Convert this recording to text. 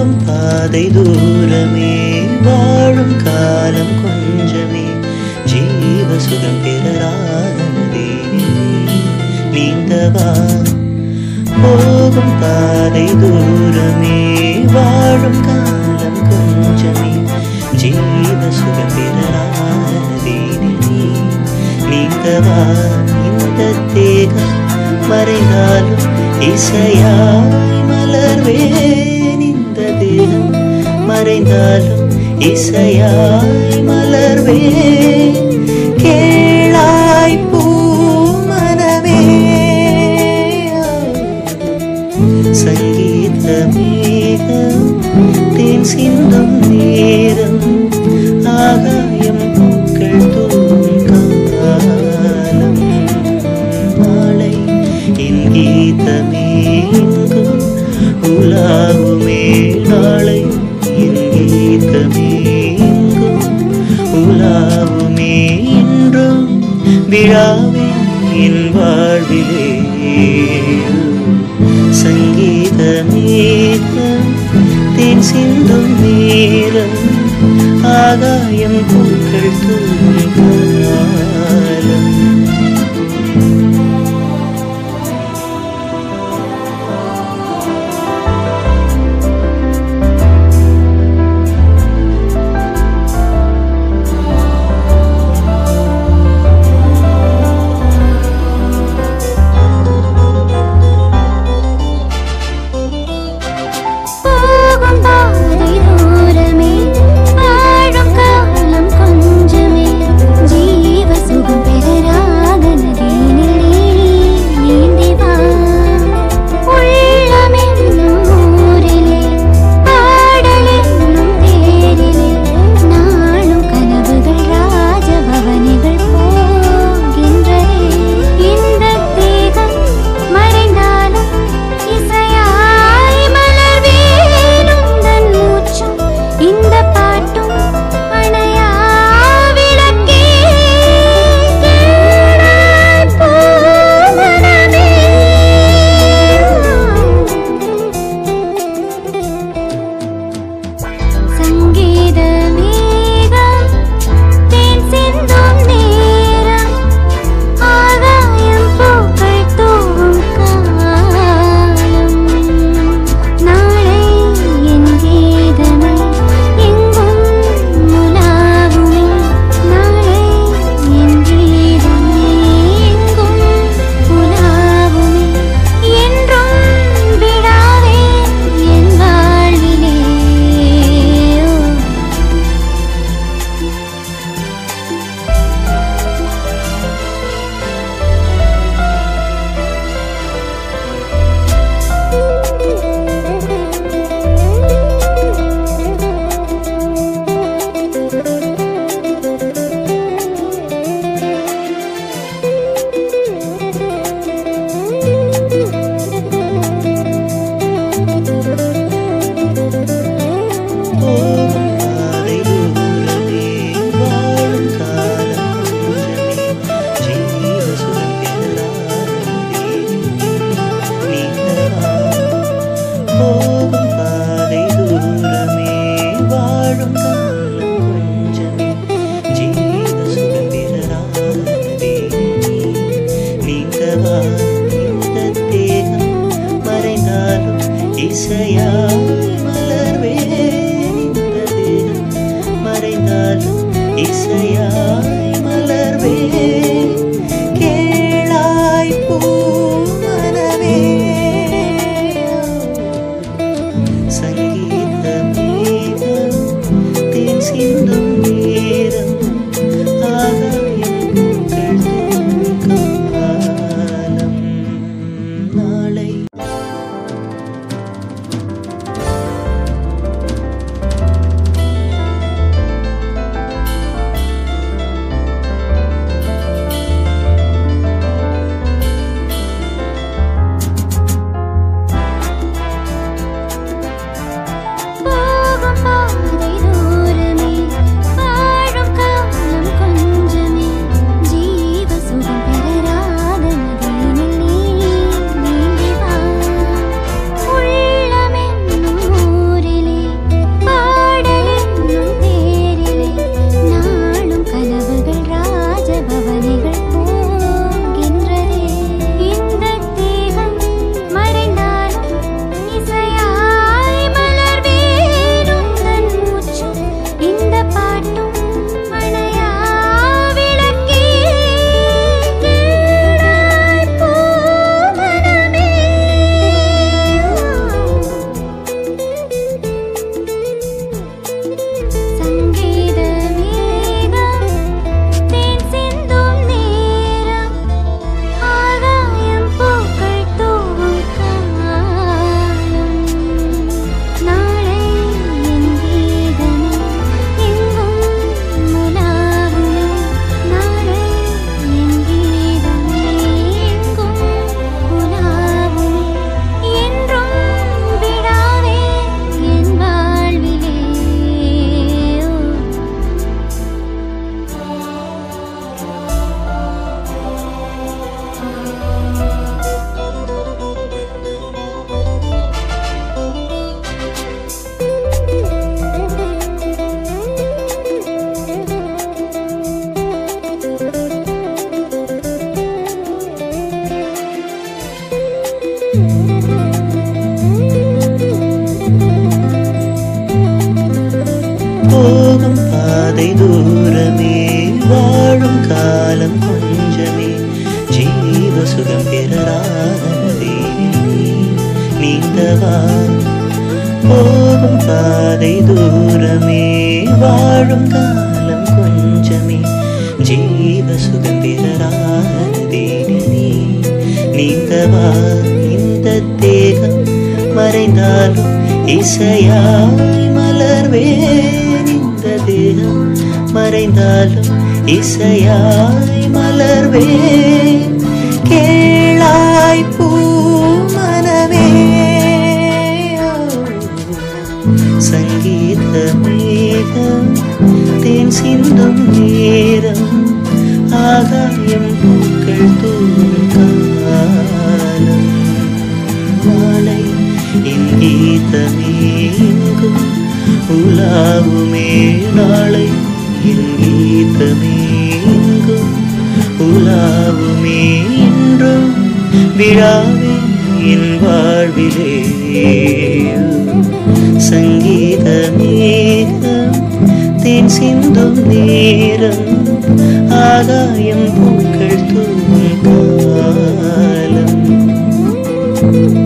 போகும் பாதை தூரமே வாழும் காலம் கொஞ்சமே ஜீவ சுகம் பெறராதே நீந்தவா போகும் பாதை தூரமே வாழும் காலம் கொஞ்சமே ஜீவ சுகம் பெறராதே நீந்தவா இந்த தேகம் மறைந்தாலும் இசையாய் மலர்வேன் இந்த தேகம் மறைந்தாலும் இசையாய் மலர்வேன் கேளாய் பூ மனமே சங்கீத மேகம் தேன் சிந்தும் நேரம் ஆகாயம் பூக்கள் தூங்கும் காலம் நாளை என் கீதமே எங்கும் உலாவுமே நாளை என் கீதமே எங்கும் உலாவுமே இன்றும் விழாவே என் வாழ்விலே சங்கீத மேகம் தேன் சிந்தும் நேரம் ஆகாயம் பூக்கள் தூங்கும் காலம் போகும் பாதை தூரமே வாழும் காலம் கொஞ்சமே ஜீவ பாதை தூரமே வாழும் காலம் கொஞ்சமே ஜீவ சுகம் பெறராதே நீந்தவா போகும் பாதை தூரமே வாழும் காலம் கொஞ்சமே ஜீவ சுகம் பெறராதே நீந்தவா இந்த தேகம் மறைந்தாலும் இசையாய் மலர்வேன் இந்த தேகம் மறைந்தாலும் இசையாய் மலர்வேன் கேளாய் பூ மனமே சங்கீத மேகம் தேன் சிந்தும் நேரம் ஆகாயம் பூக்கள் தூங்கும் காலம் மாலை என் கீதமே எங்கும் உலாவுமே நாளை என் கீதமே எங்கும் உலாவுமே என்றும் விழாவே என் வாழ்விலே சங்கீத மேகம் தேன் சிந்தும் நேரம் ஆகாயம் பூக்கள் தூங்கும் காலம்